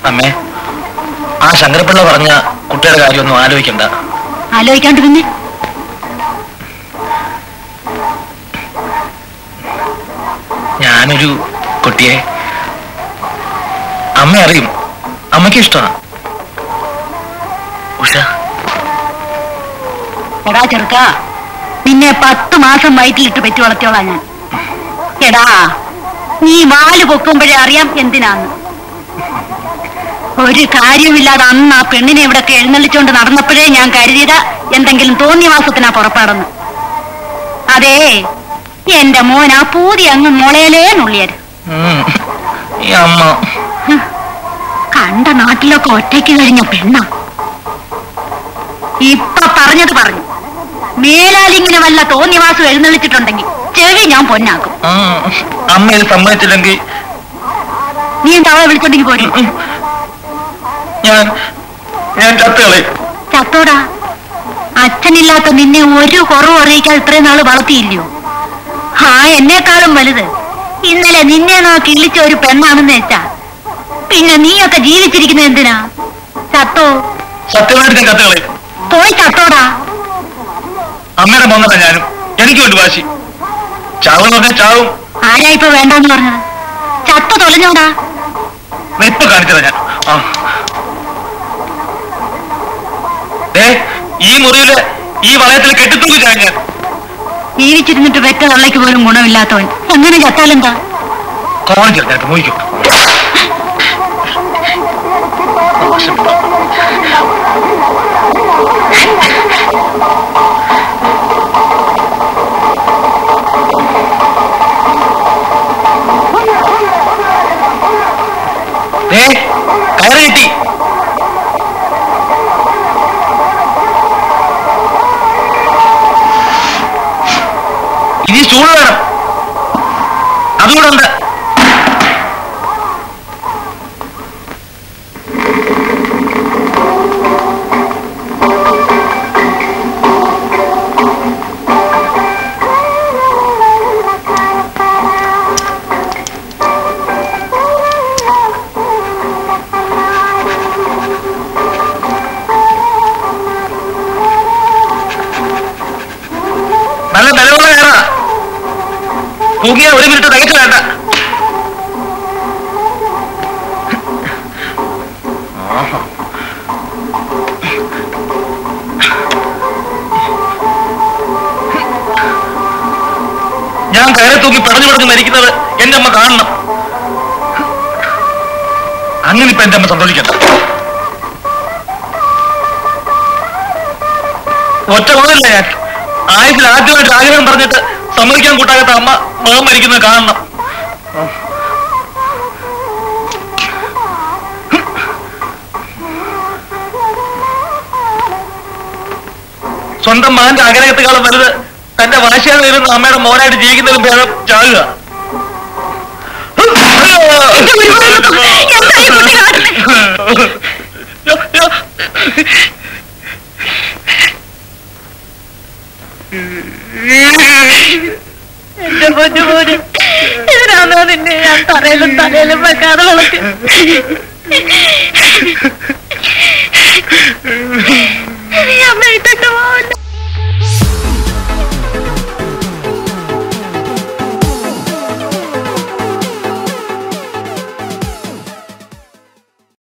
അമ്മേ ആ ശങ്കരപ്പിള്ള പറഞ്ഞ കുട്ടിയുടെ കാര്യമൊന്നും ആലോചിക്കണ്ട ആലോചിക്കാണ്ട് പിന്നെ ഞാനൊരു കുട്ടിയെ അമ്മ അറിയും അമ്മയ്ക്ക് ഇഷ്ടമാണ് ഉഷ എടാ ചെറുക്ക നിന്നെ പത്ത് മാസം വയറ്റിലിട്ട് പെറ്റു വളർത്തിയോളാം ഞാൻ എടാ നീ വാല് പൊക്കുമ്പോഴേ അറിയാം എന്തിനാന്ന് ഒരു കാര്യവുമില്ലാതെ അന്ന് ആ പെണ്ണിനെ ഇവിടൊക്കെ എഴുന്നള്ളിച്ചോണ്ട് നടന്നപ്പോഴേ ഞാൻ കരുതിയത് എന്തെങ്കിലും തോന്നിയ മാസത്തിനാ പുറപ്പാടെന്ന് അതേ എന്റെ മോൻ ആ പൂതി അങ്ങ് മുളയിലേ നുള്ളിയത് ഉം. ഈ അമ്മ കണ്ട നാട്ടിലൊക്കെ ഒറ്റയ്ക്ക് കഴിഞ്ഞ പെണ്ണ ഇപ്പൊ പറഞ്ഞത് പറഞ്ഞു മേലാലിങ്ങനെ വല്ല തോന്നിവാസം എഴുന്നള്ളിച്ചിട്ടുണ്ടെങ്കിൽ ചെവി ഞാൻ പൊന്നാക്കും ഉം. അമ്മ ഇത് സമ്മതിച്ചില്ലെങ്കിൽ നീ എന്താ അവളെ വിളിച്ചോണ്ടെങ്കിൽ പോരും ഉം. ഞാൻ ഞാൻ ചത്തുകളെ ചത്തോടാ അച്ഛനില്ലാത്ത നിന്നെ ഒരു കുറവ് അറിയിക്കാതെ ഇത്രയും നാള് വളർത്തിയില്ലയോ ആ എന്നെക്കാളും വലുത് ഇന്നലെ നിന്നെ നോക്കി ഇളിച്ച ഒരു പെണ്ണാണെന്ന് വെച്ചാ പിന്നെ നീയൊക്കെ ജീവിച്ചിരിക്കുന്നത് എന്തിനാ ചത്തോ സത്യമായിട്ട് ഞാൻ കത്തുകളെ പോയി ചത്തോടാ അമ്മയുടെ മോന്നല്ല ഞാനും എനിക്ക് വേണ്ടി വാശി ചാവെന്ന് പറഞ്ഞാൽ ചാവും ആരാ ഇപ്പൊ വേണ്ടെന്ന് പറഞ്ഞത് ചത്തു തൊലഞ്ഞോടാ ദേ ഇപ്പൊ കാണിച്ചതാ ഞാൻ ആ. ദേ, ഈ മുറിയില് ഈ വളയത്തിൽ കെട്ടിത്തൂക്കി ഞാൻ ഞാൻ ജീവിച്ചിരുന്നിട്ട് വെറ്റ തള്ളയ്ക്ക് പോലും ഗുണമില്ലാത്തവൻ എങ്ങനെ ചത്താലെന്താ കോണം ചെറുതായിട്ട് മോഹിക്കും ദേ, കയറ് കിട്ടി ഇനി ചൂട് വേണം അതുകൂടെ ഉണ്ട് നല്ല ബലമുള്ള കയറാ തൂങ്ങിയ ഒരു മിനിറ്റ് തികച്ചു വേണ്ട ആഹാ. ഞാൻ കയറി തൂക്കി പടഞ്ഞു പടഞ്ഞ് മരിക്കുന്നത് എന്റെ അമ്മ കാണണം അങ്ങനെ ഇപ്പൊ എന്റെ അമ്മ സന്തോഷിക്കണ്ട ഒറ്റ പോകല്ല ഞാൻ ആയുസിൽ ആദ്യമായിട്ട് ആഗ്രഹം പറഞ്ഞിട്ട് സമ്മതിക്കാൻ കൂട്ടാകാത്ത അമ്മ മകൻ മരിക്കുന്നത് കാണണം സ്വന്തം മകന്റെ ആഗ്രഹത്തെക്കാളും വലുത് തന്റെ വാശിയാൽ വരുന്ന അമ്മയുടെ മോനായിട്ട് ജീവിക്കുന്നതിലും ഭേദം ചാകുക എന്താ ഈ കുട്ടി കാട്ടുന്നെ? എന്റെ പൊന്നു പോര് ഇതിനാണോ നിന്നെ ഞാൻ തറയിലും തലയിലും വെക്കാതെ വളർത്തി